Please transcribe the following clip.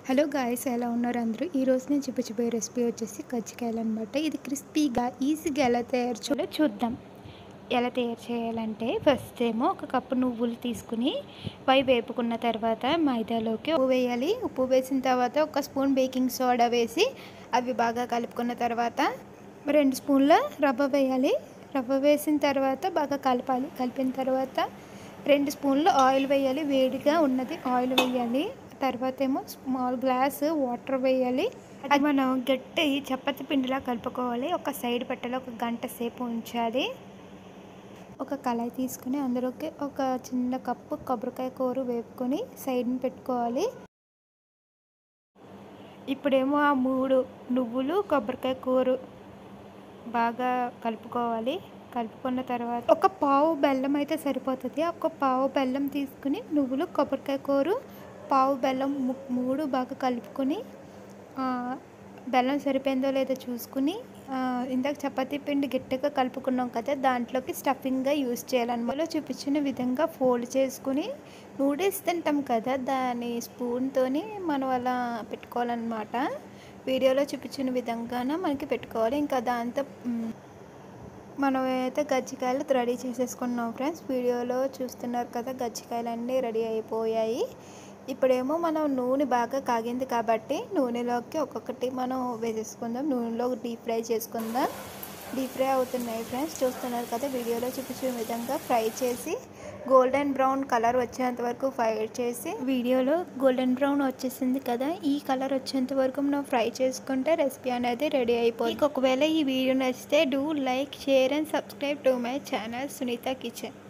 hello guys ఎలా ఉన్నారు అందరూ ఈ రోజు నేను చూపించబోయే రెసిపీ వచ్చేసి కజ్జికాయలు అనమాట ఇది క్రిస్పీగా ఈజీగా ఎలా తయారు చేయాలో చూద్దాం ఎలా తయారు చేయాలంటే ఫస్ట్ ఏమో ఒక కప్పు నువ్వులు తీసుకుని పై వేపుకున్న తర్వాత మైదాలోకి ఉప్పు వేయాలి ఉప్పు వేసిన తర్వాత ఒక స్పూన్ బేకింగ్ సోడా వేసి అవి బాగా కలుపుకున్న తర్వాత రెండు స్పూన్ల రవ్వ వేయాలి రవ్వ వేసిన తర్వాత బాగా కలపాలి కలిపిన తర్వాత రెండు స్పూన్లు ఆయిల్ వేయాలి వేడిగా ఉన్నది ఆయిల్ వేయాలి తర్వాత ఏమో స్మాల్ గ్లాస్ వాటర్ వేయాలి అది మనం గట్టి చపాతి పిండిలా కలుపుకోవాలి ఒక సైడ్ పెట్టాలి ఒక గంట సేపు ఉంచాలి ఒక కళాయి తీసుకుని అందులోకి ఒక చిన్న కప్పు కొబ్బరికాయ కూర వేపుకొని సైడ్ని పెట్టుకోవాలి ఇప్పుడేమో ఆ మూడు నువ్వులు కొబ్బరికాయ కూర బాగా కలుపుకోవాలి కలుపుకున్న తర్వాత ఒక పావు బెల్లం అయితే సరిపోతుంది ఒక పావు బెల్లం తీసుకుని నువ్వులు కొబ్బరికాయ కూర పావు బెల్లం ము- మూడు బాగా కలుపుకొని ఆ, బెల్లం సరిపోయిందో లేదో చూసుకుని ఆ, ఇందాక చపాతీ పిండి గట్టిగా కలుపుకున్నాం కదా దాంట్లోకి స్టఫింగ్గా యూజ్ చేయాలన్నమాట చూపించిన విధంగా ఫోల్డ్ చేసుకుని నూడిల్స్ తింటాం కదా దాని స్పూన్తోని మనం అలా పెట్టుకోవాలన్నమాట వీడియోలో చూపించిన విధంగానే మనకి పెట్టుకోవాలి ఇంకా దాంతో మ్, మనం అయితే గజ్జికాయలు రెడీ చేసేసుకున్నాం ఫ్రెండ్స్ వీడియోలో చూస్తున్నారు కదా గజ్జికాయలు అన్నీ రెడీ అయిపోయాయి ఇప్పుడేమో మనం నూనె బాగా కాగింది కాబట్టి నూనెలోకి ఒక్కొక్కటి మనం వేసేసుకుందాం నూనెలో డీప్ ఫ్రై చేసుకుందాం డీప్ ఫ్రై అవుతున్నాయి ఫ్రెండ్స్ చూస్తున్నారు కదా వీడియోలో చూపించిన విధంగా ఫ్రై చేసి గోల్డెన్ బ్రౌన్ కలర్ వచ్చేంత వరకు ఫ్రై చేసి వీడియోలో గోల్డెన్ బ్రౌన్ వచ్చేసింది కదా ఈ కలర్ వచ్చేంత వరకు మనం ఫ్రై చేసుకుంటే రెసిపీ అనేది రెడీ అయిపోయింది మీకు ఒకవేళ ఈ వీడియో నచ్చితే do like share and subscribe to my channel Sunitha kitchen